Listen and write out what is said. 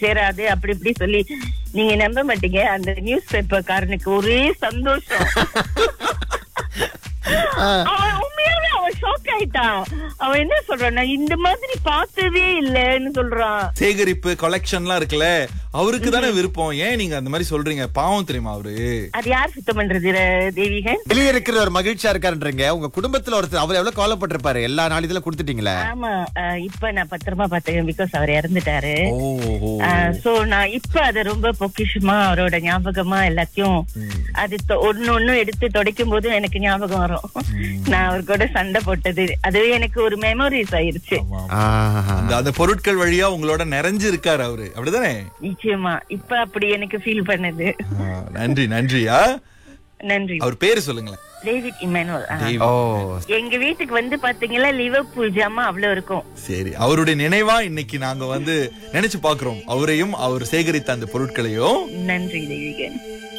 சேராது அப்படி இப்படி சொல்லி நீங்க நம்ப மாட்டீங்க அந்த நியூஸ் பேப்பர் காரனுக்கு ஒரே சந்தோஷம் அவன் உண்மையாவே அவன் ஷாக் ஆயிட்டான் அவன் என்ன சொல்றான் நான் இந்த மாதிரி பார்த்ததே இல்லைன்னு சொல்றான் சேகரிப்பு கலெக்ஷன்லாம் இருக்குல்ல அவருக்கு தானே விருப்பம் ஏன் நீங்க அந்த மாதிரி சொல்றீங்க பாவம் தெரியுமா அவரு அது யார் சுத்தம் பண்றது ர- தேவிகன் வெளியே இருக்கிற ஒரு மகிழ்ச்சியா இருக்காருன்றீங்க உங்க குடும்பத்துல ஒருத்தர் அவர் எவ்வளவு கவலைப்பட்டிருப்பாரு எல்லா நாளிதழும் கொடுத்துட்டீங்களே ஆமா அஹ், இப்ப நான் பத்திரமா பாத்துக்கேன் பிகாஸ் அவர் இறந்துட்டாரு ஓ சோ நான் இப்ப அத ரொம்ப பொக்கிஷமா அவரோட ஞாபகமா எல்லாத்தையும் அது தொ- ஒண்ணு ஒண்ணு எடுத்து துடைக்கும் போது எனக்கு ஞாபகம் வரும் நான் அவர் கூட சண்டை போட்டது அதுவே எனக்கு ஒரு மெமரிஸ் ஆயிருச்சு ஆஹா. அந்த அந்த பொருட்கள் வழியா உங்களோட நிறைஞ்சு இருக்காரு அவரு அப்படிதானே நிச்சயமா இப்ப அப்படி எனக்கு ஃபீல் பண்ணுது ஆ, நன்றி நன்றியா நன்றி அவர் பேரு சொல்லுங்களேன் டேவிட் இமானுவல் ஆ. தெய்வம். ஓ எங்க வீட்டுக்கு வந்து பாத்தீங்களா லிவர்பூல் ஜாமா அவ்வளவு இருக்கும் சரி அவருடைய நினைவா இன்னைக்கு நாங்க வந்து நினைச்சு பாக்குறோம் அவரையும் அவர் சேகரித்த அந்த பொருட்களையும் நன்றி தேவிகன்